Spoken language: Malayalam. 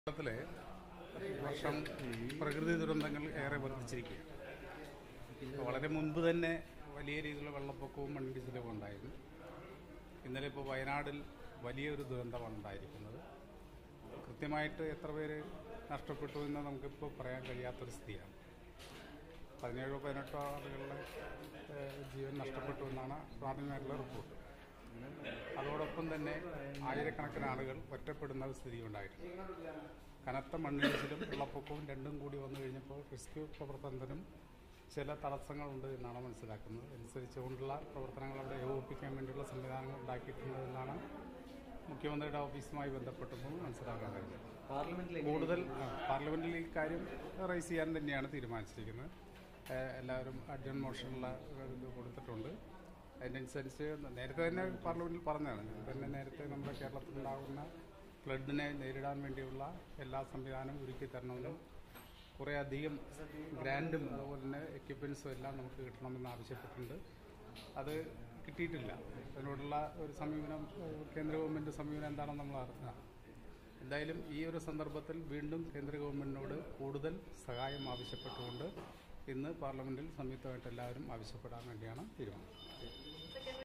കേരളത്തിലെ ഈ വർഷം പ്രകൃതി ദുരന്തങ്ങൾ ഏറെ വർദ്ധിച്ചിരിക്കുകയാണ് ഇപ്പോൾ വളരെ മുൻപ് തന്നെ വലിയ രീതിയിലുള്ള വെള്ളപ്പൊക്കവും മണ്ണിടിച്ചിലും ഉണ്ടായിരുന്നു ഇന്നലെ ഇപ്പോൾ വയനാടിൽ വലിയൊരു ദുരന്തമാണ് ഉണ്ടായിരിക്കുന്നത് കൃത്യമായിട്ട് എത്ര പേര് നഷ്ടപ്പെട്ടു എന്ന് നമുക്കിപ്പോൾ പറയാൻ കഴിയാത്തൊരു സ്ഥിതിയാണ് പതിനേഴോ പതിനെട്ടോ ആളുകളുടെ ഏഹ്, ജീവൻ നഷ്ടപ്പെട്ടു എന്നാണ് പ്രാഥമികമായിട്ടുള്ള റിപ്പോർട്ട് അതോടൊപ്പം തന്നെ ആയിരക്കണക്കിന് ആളുകൾ ഒറ്റപ്പെടുന്ന ഒരു സ്ഥിതി ഉണ്ടായിട്ടുണ്ട് കനത്ത മണ്ണിടിച്ചിലും വെള്ളപ്പൊക്കവും രണ്ടും കൂടി വന്നു കഴിഞ്ഞപ്പോൾ റെസ്ക്യൂ പ്രവർത്തനത്തിനും ചില തടസ്സങ്ങളുണ്ട് എന്നാണ് മനസ്സിലാക്കുന്നത് അനുസരിച്ചുകൊണ്ടുള്ള പ്രവർത്തനങ്ങൾ അവിടെ ഏകോപിപ്പിക്കാൻ വേണ്ടിയുള്ള സംവിധാനങ്ങൾ ഉണ്ടാക്കിയിട്ടുള്ളതെന്നാണ് മുഖ്യമന്ത്രിയുടെ ഓഫീസുമായി ബന്ധപ്പെട്ടപ്പോൾ മനസ്സിലാക്കാൻ കഴിഞ്ഞത് പാർലമെന്റിൽ കൂടുതൽ ആ, പാർലമെന്റിൽ ഈ കാര്യം റൈസ് ചെയ്യാൻ തന്നെയാണ് തീരുമാനിച്ചിരിക്കുന്നത് ഏഹ് എല്ലാവരും അഡ്ജൺ മോഷനുള്ള ഇത് കൊടുത്തിട്ടുണ്ട് അതിനനുസരിച്ച് നേരത്തെ തന്നെ പാർലമെന്റിൽ പറഞ്ഞതാണ് ഇത് തന്നെ നേരത്തെ നമ്മുടെ കേരളത്തിലുണ്ടാകുന്ന ഫ്ലഡിനെ നേരിടാൻ വേണ്ടിയുള്ള എല്ലാ സംവിധാനവും ഒരുക്കി തരണമെന്നും കുറേ അധികം ഗ്രാൻഡും അതുപോലെ തന്നെ എക്യുപ്മെൻസും എല്ലാം നമുക്ക് കിട്ടണമെന്ന് ആവശ്യപ്പെട്ടിട്ടുണ്ട് അത് കിട്ടിയിട്ടില്ല അതിനോടുള്ള ഒരു സമീപനം ഏഹ് കേന്ദ്ര ഗവൺമെൻറ് സമീപനം എന്താണെന്ന് നമ്മൾ അറിഞ്ഞാൽ എന്തായാലും ഈ ഒരു സന്ദർഭത്തിൽ വീണ്ടും കേന്ദ്ര ഗവൺമെന്റിനോട് കൂടുതൽ സഹായം ആവശ്യപ്പെട്ടുകൊണ്ട് ഇന്ന് പാർലമെന്റിൽ സംയുക്തമായിട്ട് എല്ലാവരും ആവശ്യപ്പെടാൻ വേണ്ടിയാണ് തീരുമാനം